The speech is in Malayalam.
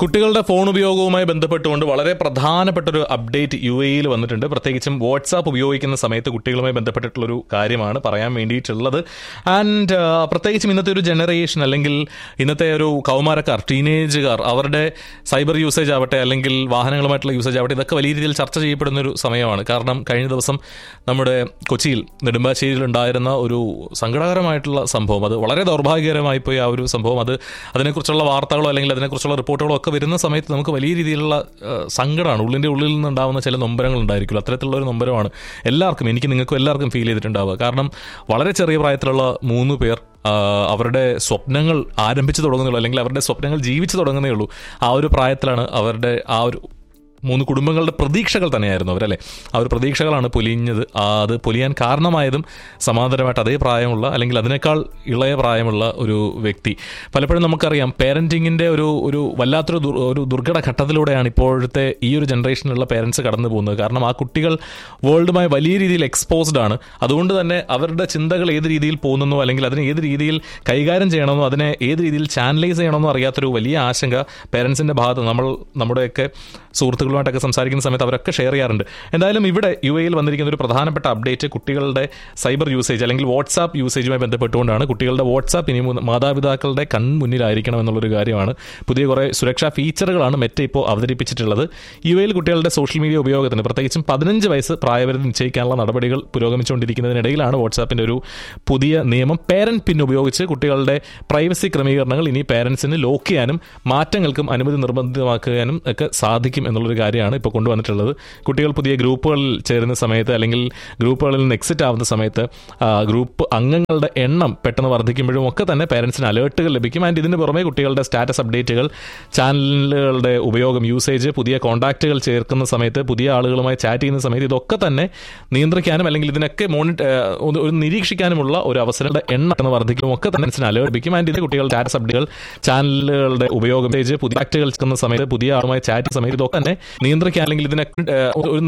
കുട്ടികളുടെ ഫോൺ ഉപയോഗവുമായി ബന്ധപ്പെട്ടുകൊണ്ട് വളരെ പ്രധാനപ്പെട്ട ഒരു അപ്ഡേറ്റ് യു എയിൽ വന്നിട്ടുണ്ട് പ്രത്യേകിച്ചും വാട്സാപ്പ് ഉപയോഗിക്കുന്ന സമയത്ത് കുട്ടികളുമായി ബന്ധപ്പെട്ടിട്ടുള്ളൊരു കാര്യമാണ് പറയാൻ വേണ്ടിയിട്ടുള്ളത് ആൻഡ് പ്രത്യേകിച്ചും ഇന്നത്തെ ഒരു ജനറേഷൻ അല്ലെങ്കിൽ ഇന്നത്തെ ഒരു കൗമാരക്കാർ ടീനേജുകാർ അവരുടെ സൈബർ യൂസേജ് ആവട്ടെ അല്ലെങ്കിൽ വാഹനങ്ങളുമായിട്ടുള്ള യൂസേജ് ആവട്ടെ ഇതൊക്കെ വലിയ രീതിയിൽ ചർച്ച ചെയ്യപ്പെടുന്ന ഒരു സമയമാണ് കാരണം കഴിഞ്ഞ ദിവസം നമ്മുടെ കൊച്ചിയിൽ നെടുമ്പാശ്ശേരിയിൽ ഉണ്ടായിരുന്ന ഒരു സങ്കടകരമായിട്ടുള്ള സംഭവം അത് വളരെ ദൗർഭാഗ്യകരമായി പോയി ആ ഒരു സംഭവം അത് അതിനെക്കുറിച്ചുള്ള വാർത്തകളോ അല്ലെങ്കിൽ അതിനെക്കുറിച്ചുള്ള റിപ്പോർട്ടുകളോ ഒക്കെ വരുന്ന സമയത്ത് നമുക്ക് വലിയ രീതിയിലുള്ള ആ, സങ്കടമാണ് ഉള്ളിൻ്റെ ഉള്ളിൽ നിന്നുണ്ടാവുന്ന ചില നൊമ്പരങ്ങൾ ഉണ്ടായിരിക്കുമല്ലോ അത്തരത്തിലുള്ള ഒരു നൊമ്പരമാണ് എല്ലാവർക്കും എനിക്ക് നിങ്ങൾക്കും എല്ലാവർക്കും ഫീൽ ചെയ്തിട്ടുണ്ടാവുക കാരണം വളരെ ചെറിയ പ്രായത്തിലുള്ള മൂന്ന് പേർ ആ, അവരുടെ സ്വപ്നങ്ങൾ ആരംഭിച്ചു തുടങ്ങുന്നുള്ളൂ അല്ലെങ്കിൽ അവരുടെ സ്വപ്നങ്ങൾ ജീവിച്ചു തുടങ്ങുന്നേ ഉള്ളൂ ആ ഒരു പ്രായത്തിലാണ് അവരുടെ ആ ഒരു മൂന്ന് കുടുംബങ്ങളുടെ പ്രതീക്ഷകൾ തന്നെയായിരുന്നു അവരല്ലേ ആ ഒരു പ്രതീക്ഷകളാണ് പൊലിഞ്ഞത് ആ അത് പൊലിയാൻ കാരണമായതും സമാന്തരമായിട്ട് അതേ പ്രായമുള്ള അല്ലെങ്കിൽ അതിനേക്കാൾ ഇളയ പ്രായമുള്ള ഒരു വ്യക്തി പലപ്പോഴും നമുക്കറിയാം പേരൻറ്റിങ്ങിൻ്റെ ഒരു ഒരു വല്ലാത്തൊരു ദുർ- ഒരു ദുർഘട ഘട്ടത്തിലൂടെയാണ് ഇപ്പോഴത്തെ ഈ ഒരു ജനറേഷനിലുള്ള പേരൻസ് കടന്നു പോകുന്നത് കാരണം ആ കുട്ടികൾ വേൾഡുമായി വലിയ രീതിയിൽ എക്സ്പോസ്ഡ് ആണ് അതുകൊണ്ട് തന്നെ അവരുടെ ചിന്തകൾ ഏത് രീതിയിൽ പോകുന്നോ അല്ലെങ്കിൽ അതിനെ ഏത് രീതിയിൽ കൈകാര്യം ചെയ്യണമെന്നോ അതിനെ ഏത് രീതിയിൽ ചാനലൈസ് ചെയ്യണമെന്നോ അറിയാത്തൊരു വലിയ ആശങ്ക പേരൻസിൻ്റെ ഭാഗത്ത് നമ്മൾ നമ്മുടെയൊക്കെ സുഹൃത്തുക്കളുമായിട്ടൊക്കെ സംസാരിക്കുന്ന സമയത്ത് അവരൊക്കെ ഷെയർ ചെയ്യാറുണ്ട് എന്തായാലും ഇവിടെ യു എയിൽ വന്നിരിക്കുന്ന ഒരു പ്രധാനപ്പെട്ട അപ്ഡേറ്റ് കുട്ടികളുടെ സൈബർ യൂസേജ് അല്ലെങ്കിൽ വാട്സാപ്പ് യൂസേജുമായി ബന്ധപ്പെട്ടുകൊണ്ടാണ് കുട്ടികളുടെ വാട്സാപ്പ് ഇനി മുതൽ മാതാപിതാക്കളുടെ കൺമുന്നിലായിരിക്കണം എന്നുള്ളൊരു കാര്യമാണ് പുതിയ കുറേ സുരക്ഷാ ഫീച്ചറുകളാണ് മെറ്റ ഇപ്പോൾ അവതരിപ്പിച്ചിട്ടുള്ളത് യു എയിൽ കുട്ടികളുടെ സോഷ്യൽ മീഡിയ ഉപയോഗത്തിന് പ്രത്യേകിച്ചും പതിനഞ്ച് വയസ്സ് പ്രായപരിധി നിശ്ചയിക്കാനുള്ള നടപടികൾ പുരോഗമിച്ചുകൊണ്ടിരിക്കുന്നതിനിടയിലാണ് വാട്സാപ്പിൻ്റെ ഒരു പുതിയ നിയമം പേരന്റ് പിൻ ഉപയോഗിച്ച് കുട്ടികളുടെ പ്രൈവസി ക്രമീകരണങ്ങൾ ഇനി പേരൻസിന് ലോക്ക് ചെയ്യാനും മാറ്റങ്ങൾക്കും അനുമതി നിർബന്ധിതമാക്കാനും ഒക്കെ സാധിക്കും എന്നുള്ളൊരു കാര്യമാണ് ഇപ്പോൾ കൊണ്ടുവന്നിട്ടുള്ളത് കുട്ടികൾ പുതിയ ഗ്രൂപ്പുകളിൽ ചേരുന്ന സമയത്ത് അല്ലെങ്കിൽ ഗ്രൂപ്പുകളിൽ നിന്ന് എക്സിറ്റ് ആവുന്ന സമയത്ത് ആ, ഗ്രൂപ്പ് അംഗങ്ങളുടെ എണ്ണം പെട്ടെന്ന് വർദ്ധിക്കുമ്പോഴും ഒക്കെ തന്നെ പേരൻസിന് അലേർട്ടുകൾ ലഭിക്കും ആൻഡ് ഇതിന് പുറമെ കുട്ടികളുടെ സ്റ്റാറ്റസ് അപ്ഡേറ്റുകൾ ചാനലുകളുടെ ഉപയോഗം യൂസേജ് പുതിയ കോൺടാക്റ്റുകൾ ചേർക്കുന്ന സമയത്ത് പുതിയ ആളുകളുമായി ചാറ്റ് ചെയ്യുന്ന സമയത്ത് ഇതൊക്കെ തന്നെ നിയന്ത്രിക്കാനും അല്ലെങ്കിൽ ഇതിനൊക്കെ മോണിറ്റ് ഒരു നിരീക്ഷിക്കാനുമുള്ള ഒരു അവസരങ്ങളുടെ എണ്ണം പെട്ടെന്ന് വർദ്ധിക്കും ഒക്കെ തന്നെ പേരൻസിന് അലേർട്ട് ലഭിക്കും ആൻഡ് ഇത് കുട്ടികളുടെ സ്റ്റാറ്റസ് അപ്ഡേറ്റുകൾ ചാനലുകളുടെ ഉപയോഗം യൂസേജ് പുതിയ ആക്റ്റുകൾ ചേർക്കുന്ന സമയത്ത് പുതിയ ആളുമായി ചാറ്റ് ചെയ്യുന്ന സമയത്ത് ഇതൊക്കെ തന്നെ നിയന്ത്രിക്കാൻ അല്ലെങ്കിൽ ഇതിനൊക്കെ ഏഹ്, ഒരു